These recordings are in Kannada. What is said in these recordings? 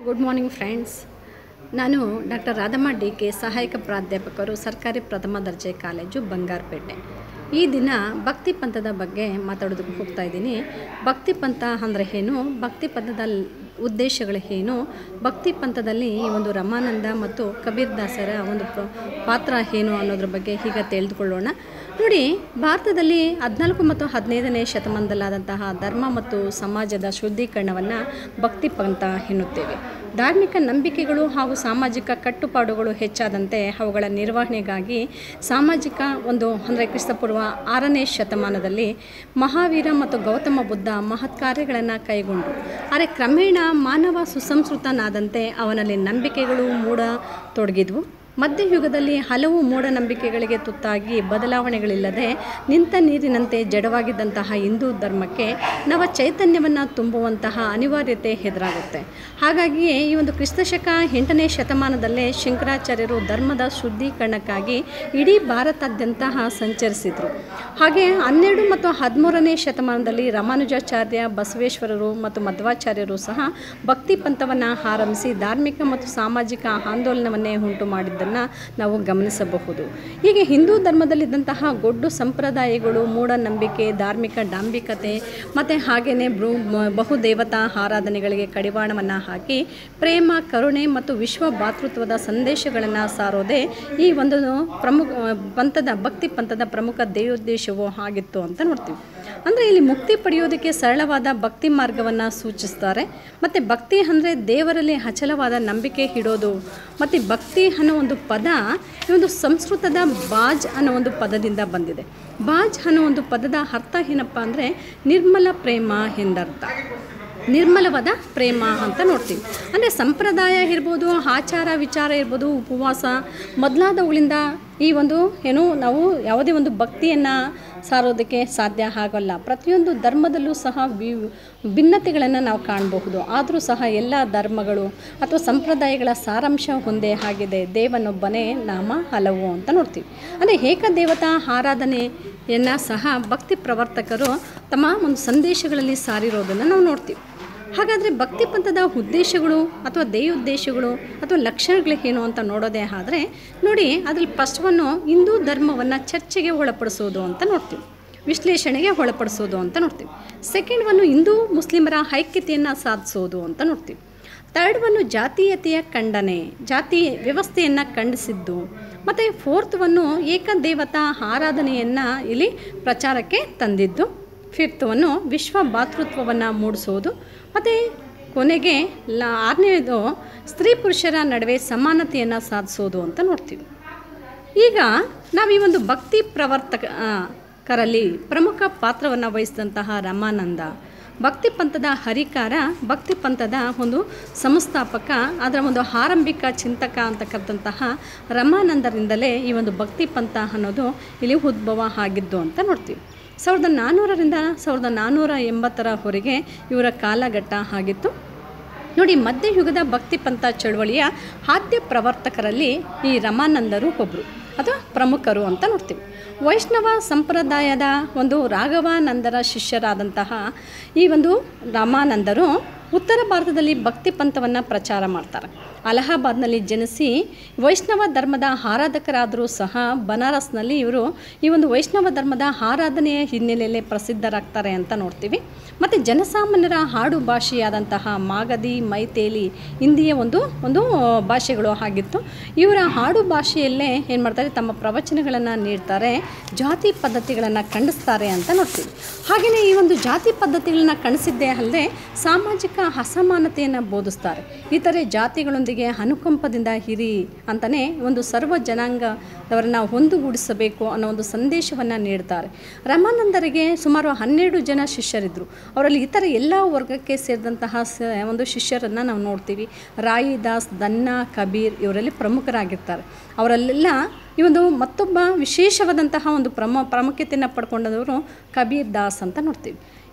ಗುಡ್ ಮಾರ್ನಿಂಗ್ ಫ್ರೆಂಡ್ಸ್ ನಾನು ಡಾಕ್ಟರ್ ರಾಧಮ್ಮ ಡಿ ಕೆ ಸಹಾಯಕ ಪ್ರಾಧ್ಯಾಪಕರು ಸರ್ಕಾರಿ ಪ್ರಥಮ ದರ್ಜೆ ಕಾಲೇಜು ಬಂಗಾರಪೇಟೆ ಈ ದಿನ ಭಕ್ತಿ ಪಂಥದ ಬಗ್ಗೆ ಮಾತಾಡೋದಕ್ಕೆ ಹೋಗ್ತಾ ಇದ್ದೀನಿ ಭಕ್ತಿ ಪಂಥ ಅಂದರೆ ಏನು ಭಕ್ತಿ ಪಂಥದ ಲ್- ಉದ್ದೇಶಗಳು ಏನು ಭಕ್ತಿ ಪಂಥದಲ್ಲಿ ಈ ಒಂದು ರಮಾನಂದ ಮತ್ತು ಕಬೀರ್ ದಾಸರ ಒಂದು ಪ್ರ- ಪಾತ್ರ ಏನು ಅನ್ನೋದ್ರ ಬಗ್ಗೆ ಈಗ ತಿಳಿದುಕೊಳ್ಳೋಣ ನೋಡಿ ಭಾರತದಲ್ಲಿ ಹದಿನಾಲ್ಕು ಮತ್ತು ಹದಿನೈದನೇ ಶತಮಾನದಲ್ಲಾದಂತಹ ಧರ್ಮ ಮತ್ತು ಸಮಾಜದ ಶುದ್ಧೀಕರಣವನ್ನು ಭಕ್ತಿ ಪಂಥ ಎನ್ನುತ್ತೇವೆ ಧಾರ್ಮಿಕ ನಂಬಿಕೆಗಳು ಹಾಗೂ ಸಾಮಾಜಿಕ ಕಟ್ಟುಪಾಡುಗಳು ಹೆಚ್ಚಾದಂತೆ ಅವುಗಳ ನಿರ್ವಹಣೆಗಾಗಿ ಸಾಮಾಜಿಕ ಒಂದು ಅಂದರೆ ಕ್ರಿಸ್ತಪೂರ್ವ ಆರನೇ ಶತಮಾನದಲ್ಲಿ ಮಹಾವೀರ ಮತ್ತು ಗೌತಮ ಬುದ್ಧ ಮಹತ್ ಕಾರ್ಯಗಳನ್ನು ಕೈಗೊಂಡು ಆದರೆ ಕ್ರಮೇಣ ಮಾನವ ಸುಸಂಸ್ಕೃತನಾದಂತೆ ಅವನಲ್ಲಿ ನಂಬಿಕೆಗಳು ಮೂಡ ತೊಡಗಿದ್ವು ಮಧ್ಯಯುಗದಲ್ಲಿ ಹಲವು ಮೂಢನಂಬಿಕೆಗಳಿಗೆ ತುತ್ತಾಗಿ ಬದಲಾವಣೆಗಳಿಲ್ಲದೆ ನಿಂತ ನೀರಿನಂತೆ ಜಡವಾಗಿದ್ದಂತಹ ಹಿಂದೂ ಧರ್ಮಕ್ಕೆ ನವ ಚೈತನ್ಯವನ್ನು ತುಂಬುವಂತಹ ಅನಿವಾರ್ಯತೆ ಎದುರಾಗುತ್ತೆ ಹಾಗಾಗಿಯೇ ಈ ಒಂದು ಕ್ರಿಸ್ತಶಕ ಎಂಟನೇ ಶತಮಾನದಲ್ಲೇ ಶಂಕರಾಚಾರ್ಯರು ಧರ್ಮದ ಶುದ್ಧೀಕರಣಕ್ಕಾಗಿ ಇಡೀ ಭಾರತಾದ್ಯಂತ ಸಂಚರಿಸಿದರು ಹಾಗೆ ಹನ್ನೆರಡು ಮತ್ತು ಹದಿಮೂರನೇ ಶತಮಾನದಲ್ಲಿ ರಾಮಾನುಜಾಚಾರ್ಯ ಬಸವೇಶ್ವರರು ಮತ್ತು ಮಧ್ವಾಚಾರ್ಯರು ಸಹ ಭಕ್ತಿ ಪಂಥವನ್ನು ಆರಂಭಿಸಿ ಧಾರ್ಮಿಕ ಮತ್ತು ಸಾಮಾಜಿಕ ಆಂದೋಲನವನ್ನೇ ಉಂಟು ಮಾಡಿದ್ದನ್ನು ನಾವು ಗಮನಿಸಬಹುದು ಹೀಗೆ ಹಿಂದೂ ಧರ್ಮದಲ್ಲಿದ್ದಂತಹ ಗೊಡ್ಡು ಸಂಪ್ರದಾಯಗಳು ಮೂಢನಂಬಿಕೆ ಧಾರ್ಮಿಕ ಡಾಂಬಿಕತೆ ಮತ್ತು ಹಾಗೆಯೇ ಬ್ರೂ ಮ- ಬಹುದೇವತಾ ಆರಾಧನೆಗಳಿಗೆ ಕಡಿವಾಣವನ್ನು ಹಾಕಿ ಪ್ರೇಮ ಕರುಣೆ ಮತ್ತು ವಿಶ್ವ ಭಾತೃತ್ವದ ಸಂದೇಶಗಳನ್ನು ಸಾರೋದೇ ಈ ಒಂದು ಪ್ರಮುಖ ಪಂಥದ ಭಕ್ತಿ ಪಂಥದ ಪ್ರಮುಖ ಧ್ಯೇಯೋದ್ದೇಶವೂ ಆಗಿತ್ತು ಅಂತ ನೋಡ್ತೀವಿ ಅಂದರೆ ಇಲ್ಲಿ ಮುಕ್ತಿ ಪಡೆಯೋದಕ್ಕೆ ಸರಳವಾದ ಭಕ್ತಿ ಮಾರ್ಗವನ್ನು ಸೂಚಿಸ್ತಾರೆ ಮತ್ತು ಭಕ್ತಿ ಅಂದರೆ ದೇವರಲ್ಲಿ ಅಚಲವಾದ ನಂಬಿಕೆ ಇಡೋದು ಮತ್ತು ಭಕ್ತಿ ಅನ್ನೋ ಒಂದು ಪದ ಈ ಒಂದು ಸಂಸ್ಕೃತದ ಬಾಜ್ ಅನ್ನೋ ಒಂದು ಪದದಿಂದ ಬಂದಿದೆ ಬಾಜ್ ಅನ್ನೋ ಒಂದು ಪದದ ಅರ್ಥ ಏನಪ್ಪ ಅಂದರೆ ನಿರ್ಮಲ ಪ್ರೇಮ ಎಂದರ್ಥ ನಿರ್ಮಲವಾದ ಪ್ರೇಮ ಅಂತ ನೋಡ್ತೀವಿ ಅಂದರೆ ಸಂಪ್ರದಾಯ ಇರ್ಬೋದು ಆಚಾರ ವಿಚಾರ ಇರ್ಬೋದು ಉಪವಾಸ ಮೊದಲಾದವುಗಳಿಂದ ಈ ಒಂದು ಏನು ನಾವು ಯಾವುದೇ ಒಂದು ಭಕ್ತಿಯನ್ನು ಸಾರೋದಕ್ಕೆ ಸಾಧ್ಯ ಆಗೋಲ್ಲ ಪ್ರತಿಯೊಂದು ಧರ್ಮದಲ್ಲೂ ಸಹ ವಿ ಭಿನ್ನತೆಗಳನ್ನು ನಾವು ಕಾಣಬಹುದು ಆದರೂ ಸಹ ಎಲ್ಲ ಧರ್ಮಗಳು ಅಥವಾ ಸಂಪ್ರದಾಯಗಳ ಸಾರಾಂಶ ಒಂದೇ ಆಗಿದೆ ದೇವನೊಬ್ಬನೇ ನಾಮ ಹಲವು ಅಂತ ನೋಡ್ತೀವಿ ಅಂದರೆ ಏಕದೇವತಾ ಆರಾಧನೆಯನ್ನು ಸಹ ಭಕ್ತಿ ಪ್ರವರ್ತಕರು ತಮ್ಮ ಒಂದು ಸಂದೇಶಗಳಲ್ಲಿ ಸಾರಿರೋದನ್ನು ನಾವು ನೋಡ್ತೀವಿ ಹಾಗಾದರೆ ಭಕ್ತಿ ಪಂಥದ ಉದ್ದೇಶಗಳು ಅಥವಾ ಧ್ಯೇಯೋದ್ದೇಶಗಳು ಅಥವಾ ಲಕ್ಷಣಗಳೇನು ಅಂತ ನೋಡೋದೇ ಆದರೆ ನೋಡಿ ಅದರಲ್ಲಿ ಫಸ್ಟವನ್ನು ಹಿಂದೂ ಧರ್ಮವನ್ನು ಚರ್ಚೆಗೆ ಒಳಪಡಿಸೋದು ಅಂತ ನೋಡ್ತೀವಿ ವಿಶ್ಲೇಷಣೆಗೆ ಒಳಪಡಿಸೋದು ಅಂತ ನೋಡ್ತೀವಿ ಸೆಕೆಂಡ್ ಒನ್ನು ಹಿಂದೂ ಮುಸ್ಲಿಮರ ಐಕ್ಯತೆಯನ್ನು ಸಾಧಿಸೋದು ಅಂತ ನೋಡ್ತೀವಿ ಥರ್ಡ್ ಒನ್ನು ಜಾತೀಯತೆಯ ಖಂಡನೆ ಜಾತಿ ವ್ಯವಸ್ಥೆಯನ್ನು ಖಂಡಿಸಿದ್ದು ಮತ್ತು ಫೋರ್ತ್ ಒನ್ನು ಏಕದೇವತಾ ಆರಾಧನೆಯನ್ನು ಇಲ್ಲಿ ಪ್ರಚಾರಕ್ಕೆ ತಂದಿದ್ದು ಫಿಫ್ತ್ವನ್ನು ವಿಶ್ವ ಭಾತೃತ್ವವನ್ನು ಮೂಡಿಸೋದು ಮತ್ತು ಕೊನೆಗೆ ಲ ಆರನೇದು ಸ್ತ್ರೀ ಪುರುಷರ ನಡುವೆ ಸಮಾನತೆಯನ್ನು ಸಾಧಿಸೋದು ಅಂತ ನೋಡ್ತೀವಿ ಈಗ ನಾವು ಈ ಒಂದು ಭಕ್ತಿ ಪ್ರವರ್ತಕ ಆ, ಕರಲ್ಲಿ ಪ್ರಮುಖ ಪಾತ್ರವನ್ನು ವಹಿಸಿದಂತಹ ರಮಾನಂದ ಭಕ್ತಿ ಪಂಥದ ಹರಿಕಾರ ಭಕ್ತಿ ಪಂಥದ ಒಂದು ಸಂಸ್ಥಾಪಕ ಅದರ ಒಂದು ಆರಂಭಿಕ ಚಿಂತಕ ಅಂತಕ್ಕಂತಹ ರಮಾನಂದರಿಂದಲೇ ಈ ಒಂದು ಭಕ್ತಿ ಪಂಥ ಅನ್ನೋದು ಇಲ್ಲಿ ಉದ್ಭವ ಆಗಿದ್ದು ಅಂತ ನೋಡ್ತೀವಿ ಸಾವಿರದ ನಾನ್ನೂರರಿಂದ ಸಾವಿರದ ನಾನ್ನೂರ ಎಂಬತ್ತರ ಹೊರಗೆ ಇವರ ಕಾಲಘಟ್ಟ ಆಗಿತ್ತು ನೋಡಿ ಮಧ್ಯಯುಗದ ಭಕ್ತಿ ಪಂಥ ಚಳವಳಿಯ ಆದ್ಯ ಪ್ರವರ್ತಕರಲ್ಲಿ ಈ ರಮಾನಂದರು ಒಬ್ಬರು ಅಥವಾ ಪ್ರಮುಖರು ಅಂತ ನೋಡ್ತೀವಿ ವೈಷ್ಣವ ಸಂಪ್ರದಾಯದ ಒಂದು ರಾಘವಾನಂದರ ಶಿಷ್ಯರಾದಂತಹ ಈ ಒಂದು ರಾಮಾನಂದರು ಉತ್ತರ ಭಾರತದಲ್ಲಿ ಭಕ್ತಿ ಪಂಥವನ್ನು ಪ್ರಚಾರ ಮಾಡ್ತಾರೆ ಅಲಹಾಬಾದ್ನಲ್ಲಿ ಜನಿಸಿ ವೈಷ್ಣವ ಧರ್ಮದ ಆರಾಧಕರಾದರೂ ಸಹ ಬನಾರಸ್ನಲ್ಲಿ ಇವರು ಈ ಒಂದು ವೈಷ್ಣವ ಧರ್ಮದ ಆರಾಧನೆಯ ಹಿನ್ನೆಲೆಯಲ್ಲಿ ಪ್ರಸಿದ್ಧರಾಗ್ತಾರೆ ಅಂತ ನೋಡ್ತೀವಿ ಮತ್ತು ಜನಸಾಮಾನ್ಯರ ಹಾಡು ಭಾಷೆಯಾದಂತಹ ಮಾಗಧಿ ಮೈತೇಲಿ ಹಿಂದಿಯ ಒಂದು ಒಂದು ಭಾಷೆಗಳು ಆಗಿತ್ತು ಇವರ ಹಾಡು ಭಾಷೆಯಲ್ಲೇ ಏನು ಮಾಡ್ತಾರೆ ತಮ್ಮ ಪ್ರವಚನಗಳನ್ನು ನೀಡ್ತಾರೆ ಜಾತಿ ಪದ್ಧತಿಗಳನ್ನು ಖಂಡಿಸ್ತಾರೆ ಅಂತ ನೋಡ್ತೀವಿ ಹಾಗೆಯೇ ಈ ಒಂದು ಜಾತಿ ಪದ್ಧತಿಗಳನ್ನ ಖಂಡಿಸಿದ್ದೇ ಅಲ್ಲದೆ ಸಾಮಾಜಿಕ ಅಸಮಾನತೆಯನ್ನು ಬೋಧಿಸ್ತಾರೆ ಇತರೆ ಜಾತಿಗಳೊಂದಿಗೆ ಅನುಕಂಪದಿಂದ ಇರಿ ಅಂತಲೇ ಒಂದು ಸರ್ವ ಜನಾಂಗದವರನ್ನು ಒಂದುಗೂಡಿಸಬೇಕು ಅನ್ನೋ ಒಂದು ಸಂದೇಶವನ್ನು ನೀಡ್ತಾರೆ ರಮಾನಂದರಿಗೆ ಸುಮಾರು ಹನ್ನೆರಡು ಜನ ಶಿಷ್ಯರಿದ್ದರು ಅವರಲ್ಲಿ ಇತರ ಎಲ್ಲ ವರ್ಗಕ್ಕೆ ಸೇರಿದಂತಹ ಸ ಒಂದು ಶಿಷ್ಯರನ್ನು ನಾವು ನೋಡ್ತೀವಿ ರಾಯಿದಾಸ್ ದನ್ನ ಕಬೀರ್ ಇವರಲ್ಲಿ ಪ್ರಮುಖರಾಗಿರ್ತಾರೆ ಅವರಲ್ಲೆಲ್ಲ ಈ ಒಂದು ಮತ್ತೊಬ್ಬ ವಿಶೇಷವಾದಂತಹ ಒಂದು ಪ್ರಮ ಪ್ರಾಮುಖ್ಯತೆಯನ್ನು ಪಡ್ಕೊಂಡವರು ಕಬೀರ್ ದಾಸ್ ಅಂತ ನೋಡ್ತೀವಿ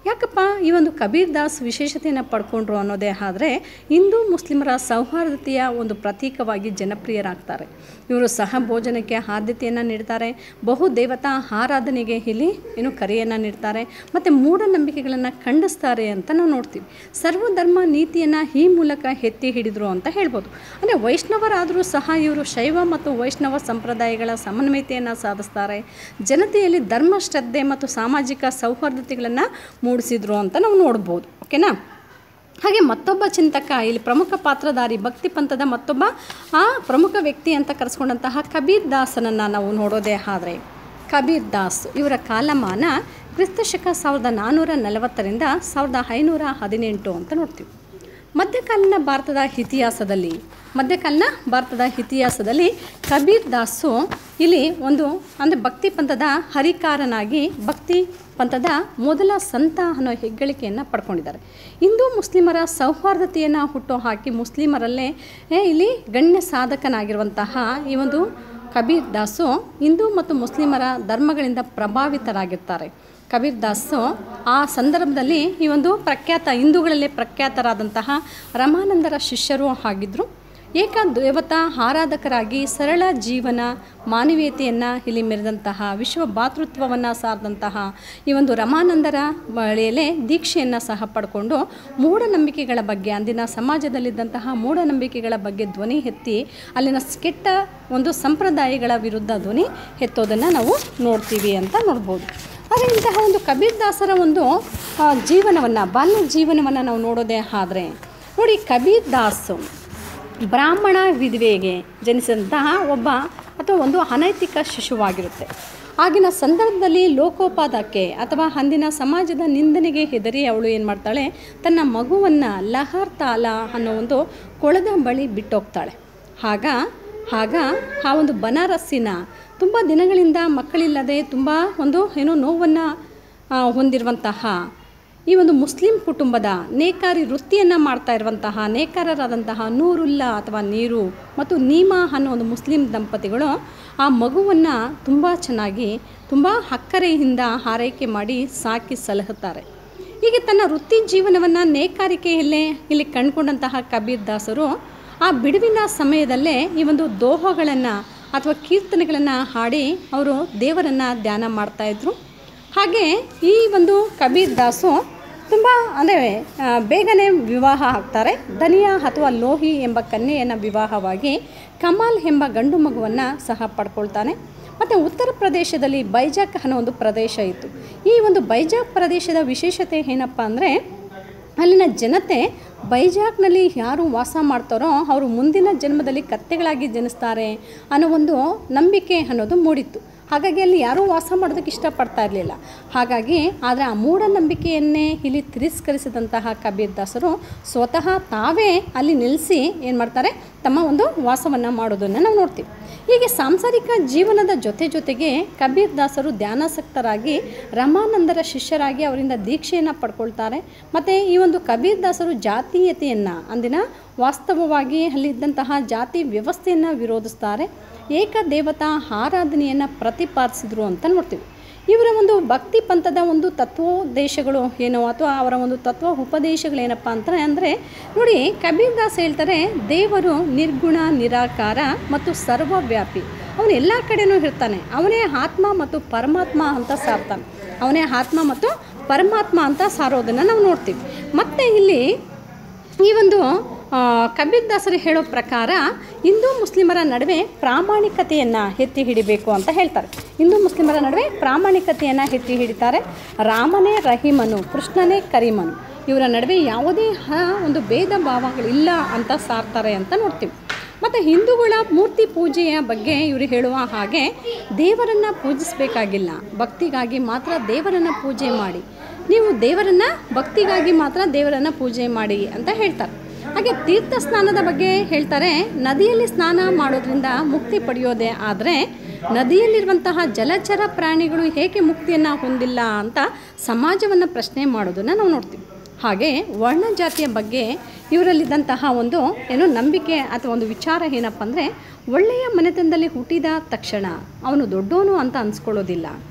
ಯಾಕಪ್ಪ ಈ ಒಂದು ಕಬೀರ್ ದಾಸ್ ವಿಶೇಷತೆಯನ್ನು ಪಡ್ಕೊಂಡ್ರು ಅನ್ನೋದೇ ಆದರೆ ಹಿಂದೂ ಮುಸ್ಲಿಮರ ಸೌಹಾರ್ದತೆಯ ಒಂದು ಪ್ರತೀಕವಾಗಿ ಜನಪ್ರಿಯರಾಗ್ತಾರೆ ಇವರು ಸಹ ಭೋಜನಕ್ಕೆ ಆದ್ಯತೆಯನ್ನು ನೀಡ್ತಾರೆ ಬಹು ದೇವತಾ ಆರಾಧನೆಗೆ ಇಲ್ಲಿ ಏನು ಕರೆಯನ್ನು ನೀಡ್ತಾರೆ ಮತ್ತು ಮೂಢನಂಬಿಕೆಗಳನ್ನು ಖಂಡಿಸ್ತಾರೆ ಅಂತ ನಾವು ನೋಡ್ತೀವಿ ಸರ್ವಧರ್ಮ ನೀತಿಯನ್ನು ಈ ಮೂಲಕ ಎತ್ತಿ ಹಿಡಿದ್ರು ಅಂತ ಹೇಳ್ಬೋದು ಅಂದರೆ ವೈಷ್ಣವರಾದರೂ ಸಹ ಇವರು ಶೈವ ಮತ್ತು ವೈಷ್ಣವ ಸಂಪ್ರದಾಯಗಳ ಸಮನ್ವಯತೆಯನ್ನು ಸಾಧಿಸ್ತಾರೆ ಜನತೆಯಲ್ಲಿ ಧರ್ಮ ಶ್ರದ್ಧೆ ಮತ್ತು ಸಾಮಾಜಿಕ ಸೌಹಾರ್ದತೆಗಳನ್ನು ಮೂಡಿಸಿದ್ರು ಅಂತ ನಾವು ನೋಡ್ಬೋದು ಓಕೆನಾ ಹಾಗೆ ಮತ್ತೊಬ್ಬ ಚಿಂತಕ ಇಲ್ಲಿ ಪ್ರಮುಖ ಪಾತ್ರಧಾರಿ ಭಕ್ತಿ ಪಂಥದ ಮತ್ತೊಬ್ಬ ಆ ಪ್ರಮುಖ ವ್ಯಕ್ತಿ ಅಂತ ಕರೆಸ್ಕೊಂಡಂತಹ ಕಬೀರ್ ದಾಸನನ್ನು ನಾವು ನೋಡೋದೇ ಆದರೆ ಕಬೀರ್ ದಾಸ್ ಇವರ ಕಾಲಮಾನ ಕ್ರಿಸ್ತಶಕ ಸಾವಿರದ ನಾನ್ನೂರ ನಲವತ್ತರಿಂದ ಸಾವಿರದ ಐನೂರ ಹದಿನೆಂಟು ಅಂತ ನೋಡ್ತೀವಿ ಮಧ್ಯಕಾಲೀನ ಭಾರತದ ಇತಿಹಾಸದಲ್ಲಿ ಮಧ್ಯಕಾಲೀನ ಭಾರತದ ಇತಿಹಾಸದಲ್ಲಿ ಕಬೀರ್ ದಾಸು ಇಲ್ಲಿ ಒಂದು ಅಂದರೆ ಭಕ್ತಿ ಪಂಥದ ಹರಿಕಾರನಾಗಿ ಭಕ್ತಿ ಪಂಥದ ಮೊದಲ ಸಂತ ಅನ್ನೋ ಹೆಗ್ಗಳಿಕೆಯನ್ನು ಪಡ್ಕೊಂಡಿದ್ದಾರೆ ಹಿಂದೂ ಮುಸ್ಲಿಮರ ಸೌಹಾರ್ದತೆಯನ್ನು ಹುಟ್ಟು ಹಾಕಿ ಮುಸ್ಲಿಮರಲ್ಲೇ ಏ, ಇಲ್ಲಿ ಗಣ್ಯ ಸಾಧಕನಾಗಿರುವಂತಹ ಈ ಒಂದು ಕಬೀರ್ ದಾಸು ಹಿಂದೂ ಮತ್ತು ಮುಸ್ಲಿಮರ ಧರ್ಮಗಳಿಂದ ಪ್ರಭಾವಿತರಾಗಿರ್ತಾರೆ ಕಬೀರ್ ದಾಸು ಆ ಸಂದರ್ಭದಲ್ಲಿ ಈ ಒಂದು ಪ್ರಖ್ಯಾತ ಹಿಂದೂಗಳಲ್ಲೇ ಪ್ರಖ್ಯಾತರಾದಂತಹ ರಮಾನಂದರ ಶಿಷ್ಯರು ಆಗಿದ್ದರು ಏಕ ದೇವತಾ ಆರಾಧಕರಾಗಿ ಸರಳ ಜೀವನ ಮಾನವೀಯತೆಯನ್ನು ಇಲ್ಲಿ ಮೆರೆದಂತಹ ವಿಶ್ವ ಭಾತೃತ್ವವನ್ನು ಸಾರಿದಂತಹ ಈ ಒಂದು ರಮಾನಂದರ ಬಳಿಯಲ್ಲೇ ದೀಕ್ಷೆಯನ್ನು ಸಹ ಪಡ್ಕೊಂಡು ಮೂಢನಂಬಿಕೆಗಳ ಬಗ್ಗೆ ಅಂದಿನ ಸಮಾಜದಲ್ಲಿದ್ದಂತಹ ಮೂಢನಂಬಿಕೆಗಳ ಬಗ್ಗೆ ಧ್ವನಿ ಎತ್ತಿ ಅಲ್ಲಿನ ಕೆಟ್ಟ ಒಂದು ಸಂಪ್ರದಾಯಗಳ ವಿರುದ್ಧ ಧ್ವನಿ ಎತ್ತೋದನ್ನು ನಾವು ನೋಡ್ತೀವಿ ಅಂತ ನೋಡ್ಬೋದು ಆದರೆ ಇಂತಹ ಒಂದು ಕಬೀರ್ ದಾಸರ ಒಂದು ಜೀವನವನ್ನು ಬಾಲ್ಯ ಜೀವನವನ್ನು ನಾವು ನೋಡೋದೇ ಆದರೆ ನೋಡಿ ಕಬೀರ್ ದಾಸ್ ಬ್ರಾಹ್ಮಣ ವಿಧವೆಗೆ ಜನಿಸಿದಂತಹ ಒಬ್ಬ ಅಥವಾ ಒಂದು ಅನೈತಿಕ ಶಿಶುವಾಗಿರುತ್ತೆ ಆಗಿನ ಸಂದರ್ಭದಲ್ಲಿ ಲೋಕೋಪಾದಕ್ಕೆ ಅಥವಾ ಅಂದಿನ ಸಮಾಜದ ನಿಂದನೆಗೆ ಹೆದರಿ ಅವಳು ಏನು ಮಾಡ್ತಾಳೆ ತನ್ನ ಮಗುವನ್ನು ಲಹರ್ ತಾಲ ಅನ್ನೋ ಒಂದು ಕೊಳದ ಬಳಿ ಬಿಟ್ಟೋಗ್ತಾಳೆ ಆಗ ಆಗ ಆ ಒಂದು ಬನಾರಸ್ಸಿನ ತುಂಬ ದಿನಗಳಿಂದ ಮಕ್ಕಳಿಲ್ಲದೆ ತುಂಬ ಒಂದು ಏನೋ ನೋವನ್ನು ಹೊಂದಿರುವಂತಹ ಈ ಒಂದು ಮುಸ್ಲಿಂ ಕುಟುಂಬದ ನೇಕಾರಿ ವೃತ್ತಿಯನ್ನು ಮಾಡ್ತಾ ಇರುವಂತಹ ನೇಕಾರರಾದಂತಹ ನೂರುಲ್ಲಾ ಅಥವಾ ನೀರು ಮತ್ತು ನೀಮಾ ಅನ್ನೋ ಒಂದು ಮುಸ್ಲಿಂ ದಂಪತಿಗಳು ಆ ಮಗುವನ್ನು ತುಂಬ ಚೆನ್ನಾಗಿ ತುಂಬ ಅಕ್ಕರೆಯಿಂದ ಆರೈಕೆ ಮಾಡಿ ಸಾಕಿ ಸಲಹುತ್ತಾರೆ ಹೀಗೆ ತನ್ನ ವೃತ್ತಿ ಜೀವನವನ್ನು ನೇಕಾರಿಕೆಯಲ್ಲೇ ಇಲ್ಲಿ ಕಂಡುಕೊಂಡಂತಹ ಕಬೀರ್ ದಾಸರು ಆ ಬಿಡುವಿನ ಸಮಯದಲ್ಲೇ ಈ ಒಂದು ದೋಹಗಳನ್ನು ಅಥವಾ ಕೀರ್ತನೆಗಳನ್ನು ಹಾಡಿ ಅವರು ದೇವರನ್ನು ಧ್ಯಾನ ಮಾಡ್ತಾಯಿದ್ರು ಹಾಗೆ ಈ ಒಂದು ಕಬೀರ್ ದಾಸು ತುಂಬ ಅಂದರೆ ಆ, ಬೇಗನೆ ವಿವಾಹ ಆಗ್ತಾರೆ ದನಿಯಾ ಅಥವಾ ಲೋಹಿ ಎಂಬ ಕನ್ಯೆಯನ್ನು ವಿವಾಹವಾಗಿ ಕಮಾಲ್ ಎಂಬ ಗಂಡು ಮಗುವನ್ನು ಸಹ ಪಡ್ಕೊಳ್ತಾನೆ ಮತ್ತು ಉತ್ತರ ಪ್ರದೇಶದಲ್ಲಿ ಬೈಜಾಕ್ ಅನ್ನೋ ಒಂದು ಪ್ರದೇಶ ಇತ್ತು ಈ ಒಂದು ಬೈಜಾಕ್ ಪ್ರದೇಶದ ವಿಶೇಷತೆ ಏನಪ್ಪ ಅಂದರೆ ಅಲ್ಲಿನ ಜನತೆ ಬೈಜಾಕ್ನಲ್ಲಿ ಯಾರು ವಾಸ ಮಾಡ್ತಾರೋ ಅವರು ಮುಂದಿನ ಜನ್ಮದಲ್ಲಿ ಕತ್ತೆಗಳಾಗಿ ಜನಿಸ್ತಾರೆ ಅನ್ನೋ ಒಂದು ನಂಬಿಕೆ ಅನ್ನೋದು ಮೂಡಿತ್ತು ಹಾಗಾಗಿ ಅಲ್ಲಿ ಯಾರೂ ವಾಸ ಮಾಡೋದಕ್ಕೆ ಇಷ್ಟಪಡ್ತಾ ಇರಲಿಲ್ಲ ಹಾಗಾಗಿ ಆದರೆ ಆ ಮೂಢನಂಬಿಕೆಯನ್ನೇ ಇಲ್ಲಿ ತಿರಸ್ಕರಿಸಿದಂತಹ ಕಬೀರ್ ದಾಸರು ಸ್ವತಃ ತಾವೇ ಅಲ್ಲಿ ನಿಲ್ಲಿಸಿ ಏನು ಮಾಡ್ತಾರೆ ತಮ್ಮ ಒಂದು ವಾಸವನ್ನು ಮಾಡೋದನ್ನು ನಾವು ನೋಡ್ತೀವಿ ಹೀಗೆ ಸಾಂಸಾರಿಕ ಜೀವನದ ಜೊತೆ ಜೊತೆಗೆ ಕಬೀರ್ ದಾಸರು ಧ್ಯಾನಾಸಕ್ತರಾಗಿ ರಮಾನಂದರ ಶಿಷ್ಯರಾಗಿ ಅವರಿಂದ ದೀಕ್ಷೆಯನ್ನು ಪಡ್ಕೊಳ್ತಾರೆ ಮತ್ತು ಈ ಒಂದು ಕಬೀರ್ ದಾಸರು ಜಾತೀಯತೆಯನ್ನು ಅಂದಿನ ವಾಸ್ತವವಾಗಿ ಅಲ್ಲಿದ್ದಂತಹ ಜಾತಿ ವ್ಯವಸ್ಥೆಯನ್ನು ವಿರೋಧಿಸ್ತಾರೆ ಏಕದೇವತಾ ಆರಾಧನೆಯನ್ನು ಪ್ರತಿಪಾದಿಸಿದ್ರು ಅಂತ ನೋಡ್ತೀವಿ ಇವರ ಒಂದು ಭಕ್ತಿ ಪಂಥದ ಒಂದು ತತ್ವೋದ್ದೇಶಗಳು ಏನೋ ಅಥವಾ ಅವರ ಒಂದು ತತ್ವ ಉಪದೇಶಗಳೇನಪ್ಪ ಅಂತ ಅಂದರೆ ನೋಡಿ ಕಬೀರ್ ದಾಸ್ ಹೇಳ್ತಾರೆ ದೇವರು ನಿರ್ಗುಣ ನಿರಾಕಾರ ಮತ್ತು ಸರ್ವವ್ಯಾಪಿ ಅವನು ಎಲ್ಲ ಕಡೆನೂ ಇರ್ತಾನೆ ಅವನೇ ಆತ್ಮ ಮತ್ತು ಪರಮಾತ್ಮ ಅಂತ ಸಾರ್ತಾನೆ ಅವನೇ ಆತ್ಮ ಮತ್ತು ಪರಮಾತ್ಮ ಅಂತ ಸಾರೋದನ್ನು ನಾವು ನೋಡ್ತೀವಿ ಮತ್ತು ಇಲ್ಲಿ ಈ ಒಂದು ಆ, ಕಬೀರ್ ದಾಸರು ಹೇಳೋ ಪ್ರಕಾರ ಹಿಂದೂ ಮುಸ್ಲಿಮರ ನಡುವೆ ಪ್ರಾಮಾಣಿಕತೆಯನ್ನು ಎತ್ತಿ ಹಿಡಿಬೇಕು ಅಂತ ಹೇಳ್ತಾರೆ ಹಿಂದೂ ಮುಸ್ಲಿಮರ ನಡುವೆ ಪ್ರಾಮಾಣಿಕತೆಯನ್ನು ಎತ್ತಿ ಹಿಡಿತಾರೆ ರಾಮನೇ ರಹೀಮನು ಕೃಷ್ಣನೇ ಕರೀಮನು ಇವರ ನಡುವೆ ಯಾವುದೇ ಹ- ಒಂದು ಭೇದ ಭಾವಗಳಿಲ್ಲ ಅಂತ ಸಾರ್ತಾರೆ ಅಂತ ನೋಡ್ತೀವಿ ಮತ್ತು ಹಿಂದೂಗಳ ಮೂರ್ತಿ ಪೂಜೆಯ ಬಗ್ಗೆ ಇವರು ಹೇಳುವ ಹಾಗೆ ದೇವರನ್ನು ಪೂಜಿಸಬೇಕಾಗಿಲ್ಲ ಭಕ್ತಿಗಾಗಿ ಮಾತ್ರ ದೇವರನ್ನು ಪೂಜೆ ಮಾಡಿ ನೀವು ದೇವರನ್ನು ಭಕ್ತಿಗಾಗಿ ಮಾತ್ರ ದೇವರನ್ನು ಪೂಜೆ ಮಾಡಿ ಅಂತ ಹೇಳ್ತಾರೆ ಹಾಗೆ ತೀರ್ಥ ಸ್ನಾನದ ಬಗ್ಗೆ ಹೇಳ್ತಾರೆ ನದಿಯಲ್ಲಿ ಸ್ನಾನ ಮಾಡೋದ್ರಿಂದ ಮುಕ್ತಿ ಪಡೆಯೋದೇ ಆದರೆ ನದಿಯಲ್ಲಿರುವಂತಹ ಜಲಚರ ಪ್ರಾಣಿಗಳು ಹೇಗೆ ಮುಕ್ತಿಯನ್ನು ಹೊಂದಿಲ್ಲ ಅಂತ ಸಮಾಜವನ್ನು ಪ್ರಶ್ನೆ ಮಾಡೋದನ್ನು ನಾವು ನೋಡ್ತೀವಿ ಹಾಗೆ ವರ್ಣ ಜಾತಿಯ ಬಗ್ಗೆ ಇವರಲ್ಲಿದ್ದಂತಹ ಒಂದು ಏನು ನಂಬಿಕೆ ಅಥವಾ ಒಂದು ವಿಚಾರ ಏನಪ್ಪ ಅಂದರೆ ಒಳ್ಳೆಯ ಮನೆತನದಲ್ಲಿ ಹುಟ್ಟಿದ ತಕ್ಷಣ ಅವನು ದೊಡ್ಡವನು ಅಂತ ಅನ್ಸ್ಕೊಳ್ಳೋದಿಲ್ಲ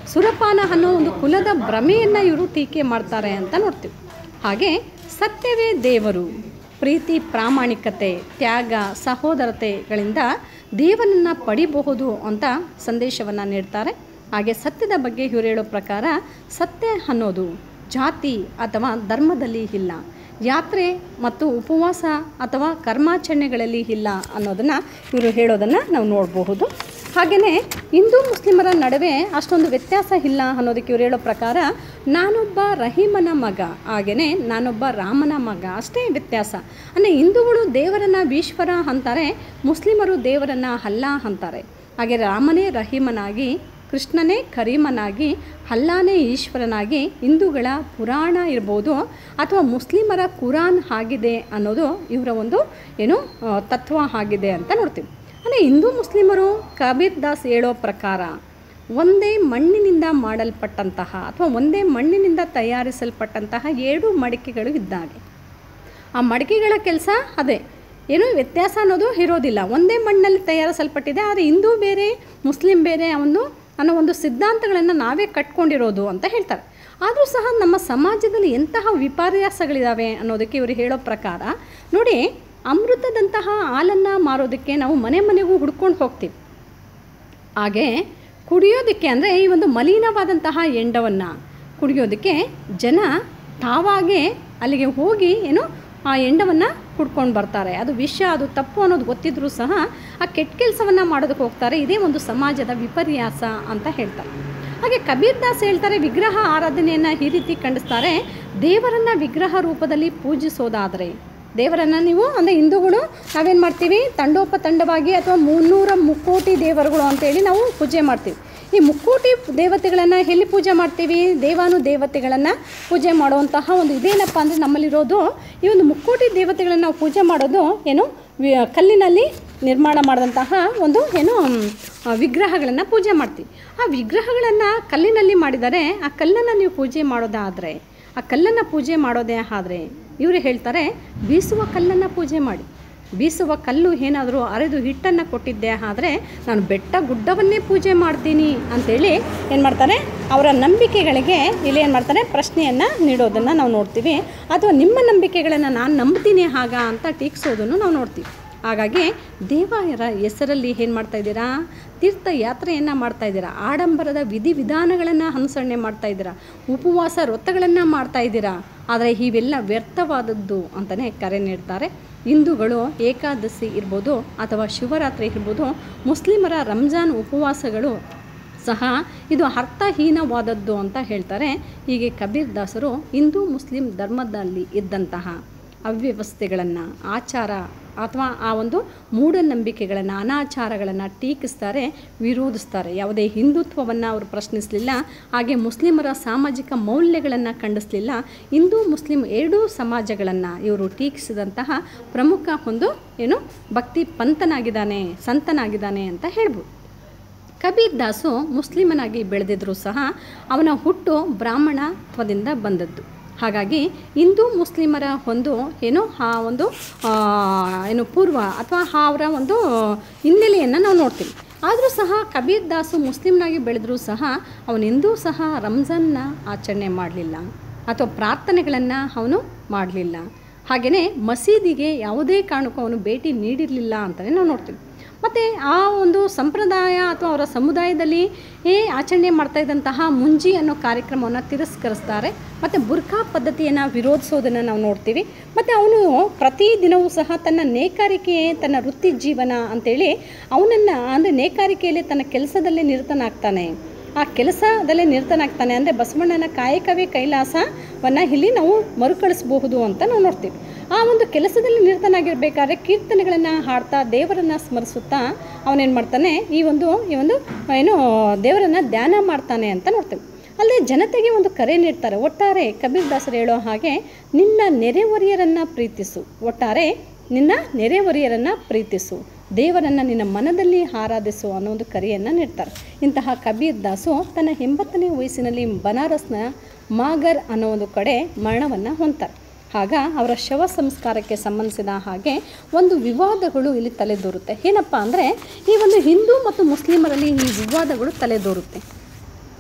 ಸುರಪಾನ ಅನ್ನೋ ಒಂದು ಕುಲದ ಭ್ರಮೆಯನ್ನು ಇವರು ಟೀಕೆ ಮಾಡ್ತಾರೆ ಅಂತ ನೋಡ್ತೀವಿ ಹಾಗೆ ಸತ್ಯವೇ ದೇವರು ಪ್ರೀತಿ ಪ್ರಾಮಾಣಿಕತೆ ತ್ಯಾಗ ಸಹೋದರತೆಗಳಿಂದ ದೇವನನ್ನು ಪಡಿಬಹುದು ಅಂತ ಸಂದೇಶವನ್ನು ನೀಡ್ತಾರೆ ಹಾಗೆ ಸತ್ಯದ ಬಗ್ಗೆ ಇವರು ಹೇಳೋ ಪ್ರಕಾರ ಸತ್ಯ ಅನ್ನೋದು ಜಾತಿ ಅಥವಾ ಧರ್ಮದಲ್ಲಿ ಇಲ್ಲ ಯಾತ್ರೆ ಮತ್ತು ಉಪವಾಸ ಅಥವಾ ಕರ್ಮಾಚರಣೆಗಳಲ್ಲಿ ಇಲ್ಲ ಅನ್ನೋದನ್ನು ಇವರು ಹೇಳೋದನ್ನು ನಾವು ನೋಡಬಹುದು ಹಾಗೆಯೇ ಹಿಂದೂ ಮುಸ್ಲಿಮರ ನಡುವೆ ಅಷ್ಟೊಂದು ವ್ಯತ್ಯಾಸ ಇಲ್ಲ ಅನ್ನೋದಕ್ಕೆ ಇವರು ಹೇಳೋ ಪ್ರಕಾರ ನಾನೊಬ್ಬ ರಹೀಮನ ಮಗ ಹಾಗೆಯೇ ನಾನೊಬ್ಬ ರಾಮನ ಮಗ ಅಷ್ಟೇ ವ್ಯತ್ಯಾಸ ಅಂದರೆ ಹಿಂದೂಗಳು ದೇವರನ್ನು ಈಶ್ವರ ಅಂತಾರೆ ಮುಸ್ಲಿಮರು ದೇವರನ್ನು ಅಲ್ಲ ಅಂತಾರೆ ಹಾಗೆ ರಾಮನೇ ರಹೀಮನಾಗಿ ಕೃಷ್ಣನೇ ಕರೀಮನಾಗಿ ಅಲ್ಲಾನೇ ಈಶ್ವರನಾಗಿ ಹಿಂದೂಗಳ ಪುರಾಣ ಇರ್ಬೋದು ಅಥವಾ ಮುಸ್ಲಿಮರ ಕುರಾನ್ ಆಗಿದೆ ಅನ್ನೋದು ಇವರ ಒಂದು ಏನು ಆ, ತತ್ವ ಆಗಿದೆ ಅಂತ ನೋಡ್ತೀವಿ ಅಂದರೆ ಹಿಂದೂ ಮುಸ್ಲಿಮರು ಕಬೀರ್ ದಾಸ್ ಹೇಳೋ ಪ್ರಕಾರ ಒಂದೇ ಮಣ್ಣಿನಿಂದ ಮಾಡಲ್ಪಟ್ಟಂತಹ ಅಥವಾ ಒಂದೇ ಮಣ್ಣಿನಿಂದ ತಯಾರಿಸಲ್ಪಟ್ಟಂತಹ ಏಳು ಮಡಿಕೆಗಳು ಇದ್ದಾಗೆ ಆ ಮಡಿಕೆಗಳ ಕೆಲಸ ಅದೇ ಏನೂ ವ್ಯತ್ಯಾಸ ಅನ್ನೋದು ಇರೋದಿಲ್ಲ ಒಂದೇ ಮಣ್ಣಲ್ಲಿ ತಯಾರಿಸಲ್ಪಟ್ಟಿದೆ ಆದರೆ ಹಿಂದೂ ಬೇರೆ ಮುಸ್ಲಿಂ ಬೇರೆ ಒಂದು ಅನ್ನೋ ಒಂದು ಸಿದ್ಧಾಂತಗಳನ್ನು ನಾವೇ ಕಟ್ಕೊಂಡಿರೋದು ಅಂತ ಹೇಳ್ತಾರೆ ಆದರೂ ಸಹ ನಮ್ಮ ಸಮಾಜದಲ್ಲಿ ಎಂತಹ ವಿಪರ್ಯಾಸಗಳಿದ್ದಾವೆ ಅನ್ನೋದಕ್ಕೆ ಇವರು ಹೇಳೋ ಪ್ರಕಾರ ನೋಡಿ ಅಮೃತದಂತಹ ಹಾಲನ್ನು ಮಾರೋದಕ್ಕೆ ನಾವು ಮನೆ ಮನೆಗೂ ಹುಡ್ಕೊಂಡು ಹೋಗ್ತೀವಿ ಹಾಗೆ ಕುಡಿಯೋದಕ್ಕೆ ಅಂದರೆ ಈ ಒಂದು ಮಲಿನವಾದಂತಹ ಎಂಡವನ್ನು ಕುಡಿಯೋದಕ್ಕೆ ಜನ ತಾವಾಗೇ ಅಲ್ಲಿಗೆ ಹೋಗಿ ಏನು ಆ ಎಂಡವನ್ನು ಕುಡ್ಕೊಂಡು ಬರ್ತಾರೆ ಅದು ವಿಷ ಅದು ತಪ್ಪು ಅನ್ನೋದು ಗೊತ್ತಿದ್ರೂ ಸಹ ಆ ಕೆಟ್ಟ ಕೆಲಸವನ್ನು ಮಾಡೋದಕ್ಕೆ ಹೋಗ್ತಾರೆ ಇದೇ ಒಂದು ಸಮಾಜದ ವಿಪರ್ಯಾಸ ಅಂತ ಹೇಳ್ತಾರೆ ಹಾಗೆ ಕಬೀರ್ ದಾಸ್ ಹೇಳ್ತಾರೆ ವಿಗ್ರಹ ಆರಾಧನೆಯನ್ನು ಈ ರೀತಿ ಖಂಡಿಸ್ತಾರೆ ದೇವರನ್ನು ವಿಗ್ರಹ ರೂಪದಲ್ಲಿ ಪೂಜಿಸೋದಾದರೆ ದೇವರನ್ನು ನೀವು ಅಂದರೆ ಹಿಂದೂಗಳು ನಾವೇನು ಮಾಡ್ತೀವಿ ತಂಡೋಪತಂಡವಾಗಿ ಅಥವಾ ಮುನ್ನೂರ ಮುಕ್ಕೋಟಿ ದೇವರುಗಳು ಅಂತೇಳಿ ನಾವು ಪೂಜೆ ಮಾಡ್ತೀವಿ ಈ ಮುಕ್ಕೋಟಿ ದೇವತೆಗಳನ್ನು ಎಲ್ಲಿ ಪೂಜೆ ಮಾಡ್ತೀವಿ ದೇವಾನು ದೇವತೆಗಳನ್ನು ಪೂಜೆ ಮಾಡುವಂತಹ ಒಂದು ಇದೇನಪ್ಪ ಅಂದರೆ ನಮ್ಮಲ್ಲಿರೋದು ಈ ಒಂದು ಮುಕ್ಕೋಟಿ ದೇವತೆಗಳನ್ನು ನಾವು ಪೂಜೆ ಮಾಡೋದು ಏನು ವಿ- ಕಲ್ಲಿನಲ್ಲಿ ನಿರ್ಮಾಣ ಮಾಡಿದಂತಹ ಒಂದು ಏನು ವಿಗ್ರಹಗಳನ್ನು ಪೂಜೆ ಮಾಡ್ತೀವಿ ಆ ವಿಗ್ರಹಗಳನ್ನು ಕಲ್ಲಿನಲ್ಲಿ ಮಾಡಿದರೆ ಆ ಕಲ್ಲನ್ನು ನೀವು ಪೂಜೆ ಮಾಡೋದಾದರೆ ಆ ಕಲ್ಲನ್ನು ಪೂಜೆ ಮಾಡೋದೇ ಆದರೆ ಇವರು ಹೇಳ್ತಾರೆ ಬೀಸುವ ಕಲ್ಲನ್ನು ಪೂಜೆ ಮಾಡಿ ಬೀಸುವ ಕಲ್ಲು ಏನಾದರೂ ಅರೆದು ಹಿಟ್ಟನ್ನು ಕೊಟ್ಟಿದ್ದೆ ಆದರೆ ನಾನು ಬೆಟ್ಟ ಗುಡ್ಡವನ್ನೇ ಪೂಜೆ ಮಾಡ್ತೀನಿ ಅಂತೇಳಿ ಏನು ಮಾಡ್ತಾರೆ ಅವರ ನಂಬಿಕೆಗಳಿಗೆ ಇಲ್ಲಿ ಏನು ಮಾಡ್ತಾರೆ ಪ್ರಶ್ನೆಯನ್ನು ನೀಡೋದನ್ನು ನಾವು ನೋಡ್ತೀವಿ ಅಥವಾ ನಿಮ್ಮ ನಂಬಿಕೆಗಳನ್ನು ನಾನು ನಂಬ್ತೀನಿ ಆಗ ಅಂತ ಟೀಕಿಸೋದನ್ನು ನಾವು ನೋಡ್ತೀವಿ ಹಾಗಾಗಿ ದೇವಾಯರ ಹೆಸರಲ್ಲಿ ಏನು ಮಾಡ್ತಾ ಇದ್ದೀರಾ ತೀರ್ಥಯಾತ್ರೆಯನ್ನು ಮಾಡ್ತಾ ಇದ್ದೀರಾ ಆಡಂಬರದ ವಿಧಿವಿಧಾನಗಳನ್ನು ಅನುಸರಣೆ ಮಾಡ್ತಾ ಇದ್ದೀರಾ ಉಪವಾಸ ವ್ರತಗಳನ್ನು ಮಾಡ್ತಾ ಇದ್ದೀರಾ ಆದರೆ ಇವೆಲ್ಲ ವ್ಯರ್ಥವಾದದ್ದು ಅಂತಲೇ ಕರೆ ನೀಡ್ತಾರೆ ಹಿಂದೂಗಳು ಏಕಾದಶಿ ಇರ್ಬೋದು ಅಥವಾ ಶಿವರಾತ್ರಿ ಇರ್ಬೋದು ಮುಸ್ಲಿಮರ ರಂಜಾನ್ ಉಪವಾಸಗಳು ಸಹ ಇದು ಅರ್ಥಹೀನವಾದದ್ದು ಅಂತ ಹೇಳ್ತಾರೆ ಹೀಗೆ ಕಬೀರ್ ದಾಸರು ಹಿಂದೂ ಮುಸ್ಲಿಂ ಧರ್ಮದಲ್ಲಿ ಇದ್ದಂತಹ ಅವ್ಯವಸ್ಥೆಗಳನ್ನು ಆಚಾರ ಅಥವಾ ಆ ಒಂದು ಮೂಢನಂಬಿಕೆಗಳನ್ನು ಅನಾಚಾರಗಳನ್ನು ಟೀಕಿಸ್ತಾರೆ ವಿರೋಧಿಸ್ತಾರೆ ಯಾವುದೇ ಹಿಂದುತ್ವವನ್ನು ಅವರು ಪ್ರಶ್ನಿಸಲಿಲ್ಲ ಹಾಗೆ ಮುಸ್ಲಿಮರ ಸಾಮಾಜಿಕ ಮೌಲ್ಯಗಳನ್ನು ಖಂಡಿಸಲಿಲ್ಲ ಹಿಂದೂ ಮುಸ್ಲಿಂ ಎರಡೂ ಸಮಾಜಗಳನ್ನು ಇವರು ಟೀಕಿಸಿದಂತಹ ಪ್ರಮುಖ ಒಂದು ಏನು ಭಕ್ತಿ ಪಂಥನಾಗಿದ್ದಾನೆ ಸಂತನಾಗಿದ್ದಾನೆ ಅಂತ ಹೇಳ್ಬೋದು ಕಬೀರ್ ದಾಸು ಮುಸ್ಲಿಮನಾಗಿ ಬೆಳೆದಿದ್ರೂ ಸಹ ಅವನ ಹುಟ್ಟು ಬ್ರಾಹ್ಮಣತ್ವದಿಂದ ಬಂದದ್ದು ಹಾಗಾಗಿ ಹಿಂದೂ ಮುಸ್ಲಿಮರ ಒಂದು ಏನು ಆ ಒಂದು ಆ, ಏನು ಪೂರ್ವ ಅಥವಾ ಅವರ ಒಂದು ಹಿನ್ನೆಲೆಯನ್ನು ನಾವು ನೋಡ್ತೀವಿ ಆದರೂ ಸಹ ಕಬೀರ್ ದಾಸು ಮುಸ್ಲಿಮ್ನಾಗಿ ಬೆಳೆದರೂ ಸಹ ಅವನೆಂದೂ ಸಹ ರಂಜಾನ್ನ ಆಚರಣೆ ಮಾಡಲಿಲ್ಲ ಅಥವಾ ಪ್ರಾರ್ಥನೆಗಳನ್ನು ಅವನು ಮಾಡಲಿಲ್ಲ ಹಾಗೆಯೇ ಮಸೀದಿಗೆ ಯಾವುದೇ ಕಾರಣಕ್ಕೂ ಅವನು ಭೇಟಿ ನೀಡಿರಲಿಲ್ಲ ಅಂತಲೇ ನಾವು ನೋಡ್ತೀವಿ ಮತ್ತು ಆ ಒಂದು ಸಂಪ್ರದಾಯ ಅಥವಾ ಅವರ ಸಮುದಾಯದಲ್ಲಿ ಏ ಆಚರಣೆ ಮಾಡ್ತಾ ಇದ್ದಂತಹ ಮುಂಜಿ ಅನ್ನೋ ಕಾರ್ಯಕ್ರಮವನ್ನು ತಿರಸ್ಕರಿಸ್ತಾರೆ ಮತ್ತು ಬುರ್ಖಾ ಪದ್ಧತಿಯನ್ನು ವಿರೋಧಿಸೋದನ್ನು ನಾವು ನೋಡ್ತೀವಿ ಮತ್ತು ಅವನು ಪ್ರತಿ ದಿನವೂ ಸಹ ತನ್ನ ನೇಕಾರಿಕೆ ತನ್ನ ವೃತ್ತಿ ಜೀವನ ಅಂತೇಳಿ ಅವನನ್ನು ಅಂದರೆ ನೇಕಾರಿಕೆಯಲ್ಲಿ ತನ್ನ ಕೆಲಸದಲ್ಲೇ ನಿರತನಾಗ್ತಾನೆ ಆ ಕೆಲಸದಲ್ಲೇ ನಿರತನಾಗ್ತಾನೆ ಅಂದರೆ ಬಸವಣ್ಣನ ಕಾಯಕವೇ ಕೈಲಾಸವನ್ನು ಇಲ್ಲಿ ನಾವು ಮರುಕಳಿಸಬಹುದು ಅಂತ ನಾವು ನೋಡ್ತೀವಿ ಆ ಒಂದು ಕೆಲಸದಲ್ಲಿ ನಿರತನಾಗಿರ್ಬೇಕಾದ್ರೆ ಕೀರ್ತನೆಗಳನ್ನು ಹಾಡ್ತಾ ದೇವರನ್ನು ಸ್ಮರಿಸುತ್ತಾ ಅವನೇನು ಮಾಡ್ತಾನೆ ಈ ಒಂದು ಈ ಒಂದು ಏನು ದೇವರನ್ನು ಧ್ಯಾನ ಮಾಡ್ತಾನೆ ಅಂತ ನೋಡ್ತೇವೆ ಅಲ್ಲದೆ ಜನತೆಗೆ ಒಂದು ಕರೆ ನೀಡ್ತಾರೆ ಒಟ್ಟಾರೆ ಕಬೀರ್ ದಾಸರು ಹೇಳೋ ಹಾಗೆ ನಿನ್ನ ನೆರೆಹೊರೆಯರನ್ನು ಪ್ರೀತಿಸು ಒಟ್ಟಾರೆ ನಿನ್ನ ನೆರೆಹೊರೆಯರನ್ನು ಪ್ರೀತಿಸು ದೇವರನ್ನು ನಿನ್ನ ಮನದಲ್ಲಿ ಆರಾಧಿಸು ಅನ್ನೋ ಒಂದು ಕರೆಯನ್ನು ನೀಡ್ತಾರೆ ಇಂತಹ ಕಬೀರ್ ದಾಸು ತನ್ನ ಎಂಬತ್ತನೇ ವಯಸ್ಸಿನಲ್ಲಿ ಬನಾರಸ್ನ ಮಾಗರ್ ಅನ್ನೋ ಒಂದು ಕಡೆ ಮರಣವನ್ನು ಹೊಂತಾರೆ ಆಗ ಅವರ ಶವ ಸಂಸ್ಕಾರಕ್ಕೆ ಸಂಬಂಧಿಸಿದ ಹಾಗೆ ಒಂದು ವಿವಾದಗಳು ಇಲ್ಲಿ ತಲೆದೋರುತ್ತೆ ಏನಪ್ಪ ಅಂದರೆ ಈ ಒಂದು ಹಿಂದೂ ಮತ್ತು ಮುಸ್ಲಿಮರಲ್ಲಿ ಈ ವಿವಾದಗಳು ತಲೆದೋರುತ್ತೆ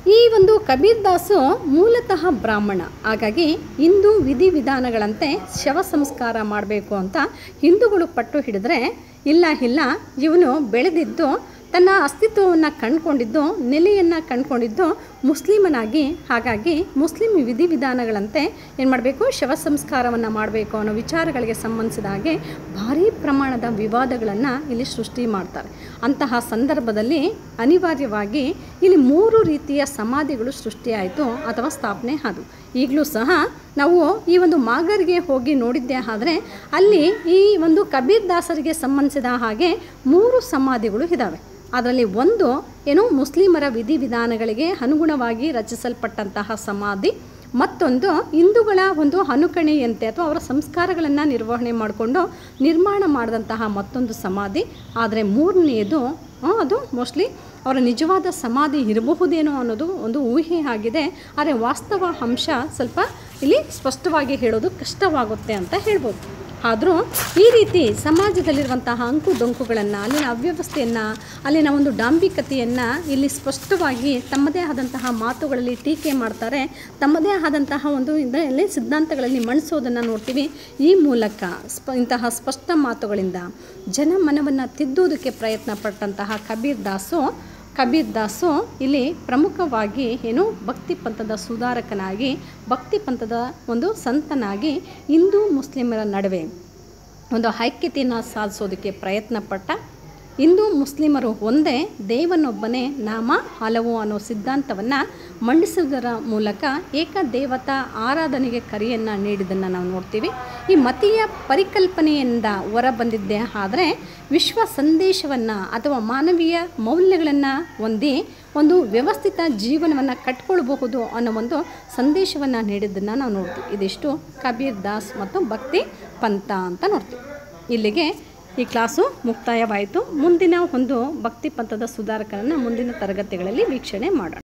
ಈ ಒಂದು ಕಬೀರ್ ದಾಸು ಮೂಲತಃ ಬ್ರಾಹ್ಮಣ ಹಾಗಾಗಿ ಹಿಂದೂ ವಿಧಿವಿಧಾನಗಳಂತೆ ಶವ ಸಂಸ್ಕಾರ ಮಾಡಬೇಕು ಅಂತ ಹಿಂದೂಗಳು ಪಟ್ಟು ಹಿಡಿದ್ರೆ ಇಲ್ಲ ಇಲ್ಲ ಇವನು ಬೆಳೆದಿದ್ದು ತನ್ನ ಅಸ್ತಿತ್ವವನ್ನು ಕಂಡುಕೊಂಡಿದ್ದು ನೆಲೆಯನ್ನು ಕಂಡುಕೊಂಡಿದ್ದು ಮುಸ್ಲಿಮನಾಗಿ ಹಾಗಾಗಿ ಮುಸ್ಲಿಂ ವಿಧಿವಿಧಾನಗಳಂತೆ ಏನು ಮಾಡಬೇಕು ಶವ ಸಂಸ್ಕಾರವನ್ನು ಮಾಡಬೇಕು ಅನ್ನೋ ವಿಚಾರಗಳಿಗೆ ಸಂಬಂಧಿಸಿದ ಹಾಗೆ ಭಾರೀ ಪ್ರಮಾಣದ ವಿವಾದಗಳನ್ನು ಇಲ್ಲಿ ಸೃಷ್ಟಿ ಮಾಡ್ತಾರೆ ಅಂತಹ ಸಂದರ್ಭದಲ್ಲಿ ಅನಿವಾರ್ಯವಾಗಿ ಇಲ್ಲಿ ಮೂರು ರೀತಿಯ ಸಮಾಧಿಗಳು ಸೃಷ್ಟಿಯಾಯಿತು ಅಥವಾ ಸ್ಥಾಪನೆ ಆದವು ಈಗಲೂ ಸಹ ನಾವು ಈ ಒಂದು ಮಾಗರ್ಗೆ ಹೋಗಿ ನೋಡಿದ್ದೇ ಆದರೆ ಅಲ್ಲಿ ಈ ಒಂದು ಕಬೀರ್ ದಾಸರಿಗೆ ಸಂಬಂಧಿಸಿದ ಹಾಗೆ ಮೂರು ಸಮಾಧಿಗಳು ಇದ್ದಾವೆ ಅದರಲ್ಲಿ ಒಂದು ಏನು ಮುಸ್ಲಿಮರ ವಿಧಿವಿಧಾನಗಳಿಗೆ ಅನುಗುಣವಾಗಿ ರಚಿಸಲ್ಪಟ್ಟಂತಹ ಸಮಾಧಿ ಮತ್ತೊಂದು ಹಿಂದೂಗಳ ಒಂದು ಅನುಕರಣೆಯಂತೆ ಅಥವಾ ಅವರ ಸಂಸ್ಕಾರಗಳನ್ನು ನಿರ್ವಹಣೆ ಮಾಡಿಕೊಂಡು ನಿರ್ಮಾಣ ಮಾಡಿದಂತಹ ಮತ್ತೊಂದು ಸಮಾಧಿ ಆದರೆ ಮೂರನೆಯದು ಆ, ಅದು ಮೋಸ್ಟ್ಲಿ ಅವರ ನಿಜವಾದ ಸಮಾಧಿ ಇರಬಹುದೇನೋ ಅನ್ನೋದು ಒಂದು ಊಹೆ ಆಗಿದೆ ಆದರೆ ವಾಸ್ತವ ಅಂಶ ಸ್ವಲ್ಪ ಇಲ್ಲಿ ಸ್ಪಷ್ಟವಾಗಿ ಹೇಳೋದು ಕಷ್ಟವಾಗುತ್ತೆ ಅಂತ ಹೇಳ್ಬೋದು ಆದರೂ ಈ ರೀತಿ ಸಮಾಜದಲ್ಲಿರುವಂತಹ ಅಂಕು ಡೊಂಕುಗಳನ್ನು ಅಲ್ಲಿನ ಅವ್ಯವಸ್ಥೆಯನ್ನು ಅಲ್ಲಿನ ಒಂದು ಡಾಂಬಿಕತೆಯನ್ನು ಇಲ್ಲಿ ಸ್ಪಷ್ಟವಾಗಿ ತಮ್ಮದೇ ಆದಂತಹ ಮಾತುಗಳಲ್ಲಿ ಟೀಕೆ ಮಾಡ್ತಾರೆ ತಮ್ಮದೇ ಆದಂತಹ ಒಂದು ಇದರಲ್ಲಿ ಸಿದ್ಧಾಂತಗಳಲ್ಲಿ ಮಣಿಸೋದನ್ನು ನೋಡ್ತೀವಿ ಈ ಮೂಲಕ ಸ್ಪ ಇಂತಹ ಸ್ಪಷ್ಟ ಮಾತುಗಳಿಂದ ಜನಮನವನ್ನು ತಿದ್ದುವುದಕ್ಕೆ ಪ್ರಯತ್ನ ಪಟ್ಟಂತಹ ಕಬೀರ್ ದಾಸು ಕಬೀರ್ ದಾಸು ಇಲ್ಲಿ ಪ್ರಮುಖವಾಗಿ ಏನು ಭಕ್ತಿ ಪಂಥದ ಸುಧಾರಕನಾಗಿ ಭಕ್ತಿ ಪಂಥದ ಒಂದು ಸಂತನಾಗಿ ಹಿಂದೂ ಮುಸ್ಲಿಮರ ನಡುವೆ ಒಂದು ಐಕ್ಯತೆಯನ್ನು ಸಾಧಿಸೋದಕ್ಕೆ ಪ್ರಯತ್ನ ಪಟ್ಟ ಹಿಂದೂ ಮುಸ್ಲಿಮರು ಒಂದೇ ದೇವನೊಬ್ಬನೇ ನಾಮ ಹಲವು ಅನ್ನೋ ಸಿದ್ಧಾಂತವನ್ನು ಮಂಡಿಸುವುದರ ಮೂಲಕ ಏಕದೇವತಾ ಆರಾಧನೆಗೆ ಕರೆಯನ್ನು ನೀಡಿದ್ದನ್ನು ನಾವು ನೋಡ್ತೀವಿ ಈ ಮತೀಯ ಪರಿಕಲ್ಪನೆಯಿಂದ ಹೊರಬಂದಿದ್ದೇ ಆದರೆ ವಿಶ್ವ ಸಂದೇಶವನ್ನು ಅಥವಾ ಮಾನವೀಯ ಮೌಲ್ಯಗಳನ್ನು ಹೊಂದಿ ಒಂದು ವ್ಯವಸ್ಥಿತ ಜೀವನವನ್ನು ಕಟ್ಕೊಳ್ಬಹುದು ಅನ್ನೋ ಒಂದು ಸಂದೇಶವನ್ನು ನೀಡಿದ್ದನ್ನು ನಾವು ನೋಡ್ತೀವಿ ಇದಿಷ್ಟು ಕಬೀರ್ ದಾಸ್ ಮತ್ತು ಭಕ್ತಿ ಪಂಥ ಅಂತ ನೋಡ್ತೀವಿ ಇಲ್ಲಿಗೆ ಈ ಕ್ಲಾಸು ಮುಕ್ತಾಯವಾಯಿತು ಮುಂದಿನ ಒಂದು ಭಕ್ತಿ ಪಂಥದ ಸುಧಾರಕರನ್ನು ಮುಂದಿನ ತರಗತಿಗಳಲ್ಲಿ ವೀಕ್ಷಣೆ ಮಾಡೋಣ